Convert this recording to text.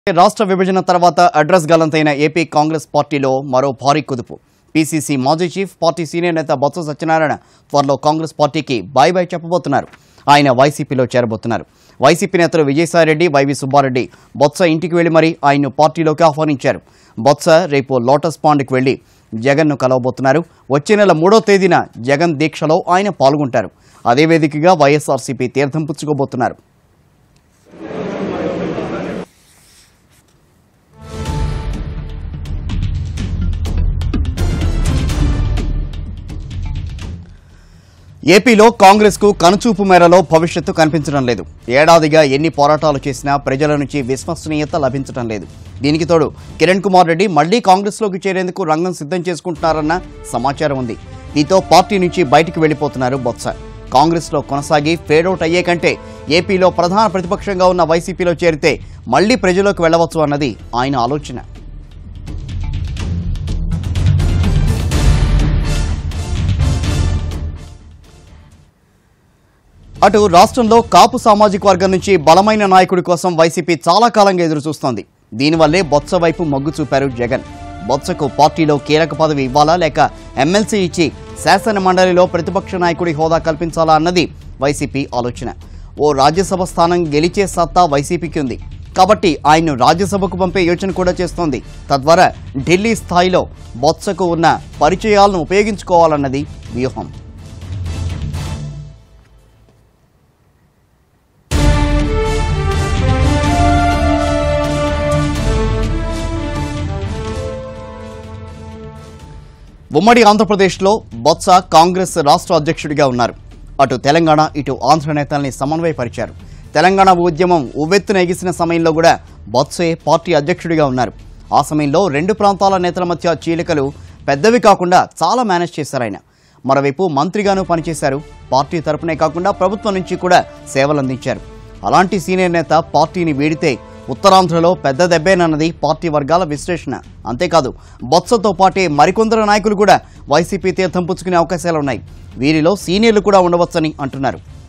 రాష్ట్ర విభజన తర్వాత అడ్రస్ గలంతైన ఏపీ కాంగ్రెస్ పార్టీలో మరో భారీ కుదుపు పీసీసీ మాజీ చీఫ్ పార్టీ సీనియర్ నేత బొత్స సత్యనారాయణ త్వరలో కాంగ్రెస్ పార్టీకి బాయ్ బాయ్ చెప్పబోతున్నారు ఆయన వైసీపీలో చేరబోతున్నారు వైసీపీ నేతలు విజయసాయిరెడ్డి వైవి సుబ్బారెడ్డి బొత్స ఇంటికి వెళ్లి మరీ ఆయన్ను పార్టీలోకి ఆహ్వానించారు బొత్స రేపు లోటస్ పాండ్కి వెళ్లి జగన్ను కలవబోతున్నారు వచ్చే నెల మూడో తేదీన జగన్ దీక్షలో ఆయన పాల్గొంటారు అదే వేదికగా వైఎస్ఆర్సీపీ తీర్థం పుచ్చుకోబోతున్నారు ఏపీలో కాంగ్రెస్ కు కనుచూపు మేరలో భవిష్యత్తు కనిపించడం లేదు ఏడాదిగా ఎన్ని పోరాటాలు చేసినా ప్రజల నుంచి విశ్వసనీయత లభించడం లేదు దీనికి తోడు కిరణ్ కుమార్ రెడ్డి మళ్లీ కాంగ్రెస్లోకి చేరేందుకు రంగం సిద్ధం చేసుకుంటున్నారన్న సమాచారం ఉంది దీంతో పార్టీ నుంచి బయటికి వెళ్లిపోతున్నారు బొత్స కాంగ్రెస్లో కొనసాగి ఫేడౌట్ అయ్యే కంటే ఏపీలో ప్రధాన ప్రతిపక్షంగా ఉన్న వైసీపీలో చేరితే మళ్లీ ప్రజలోకి వెళ్లవచ్చు అన్నది ఆయన ఆలోచన అటు రాష్ట్రంలో కాపు సామాజిక వర్గం నుంచి బలమైన నాయకుడి కోసం వైసీపీ చాలా కాలంగా ఎదురు చూస్తోంది దీనివల్లే బొత్స వైపు మొగ్గు చూపారు జగన్ బొత్సకు పార్టీలో కీలక పదవి ఇవ్వాలా లేక ఎమ్మెల్సీ ఇచ్చి శాసన మండలిలో ప్రతిపక్ష నాయకుడి హోదా కల్పించాలా అన్నది వైసీపీ ఆలోచన ఓ రాజ్యసభ స్థానం గెలిచే సత్తా వైసీపీకి ఉంది కాబట్టి ఆయన్ను రాజ్యసభకు పంపే యోచన కూడా చేస్తోంది తద్వారా ఢిల్లీ స్థాయిలో బొత్సకు ఉన్న పరిచయాలను ఉపయోగించుకోవాలన్నది వ్యూహం ఉమ్మడి ఆంధ్రప్రదేశ్లో బొత్స కాంగ్రెస్ రాష్ట్ర అధ్యక్షుడిగా ఉన్నారు అటు తెలంగాణ ఇటు ఆంధ్ర నేతల్ని సమన్వయపరిచారు తెలంగాణ ఉద్యమం ఉవ్వెత్తున ఎగిసిన సమయంలో కూడా బొత్సే పార్టీ అధ్యక్షుడిగా ఉన్నారు ఆ సమయంలో రెండు ప్రాంతాల నేతల మధ్య చీలికలు పెద్దవి కాకుండా చాలా మేనేజ్ చేశారు ఆయన మరోవైపు మంత్రిగాను పనిచేశారు పార్టీ తరపునే కాకుండా ప్రభుత్వం నుంచి కూడా సేవలు అందించారు అలాంటి సీనియర్ నేత పార్టీని వీడితే ఉత్తరాంధ్రలో పెద్ద దెబ్బేనన్నది పార్టీ వర్గాల విశ్లేషణ అంతేకాదు బొత్సతో పాటే మరికొందరు నాయకులు కూడా వైసీపీ తీర్థం పుచ్చుకునే అవకాశాలున్నాయి వీరిలో సీనియర్లు కూడా ఉండవచ్చని అంటున్నారు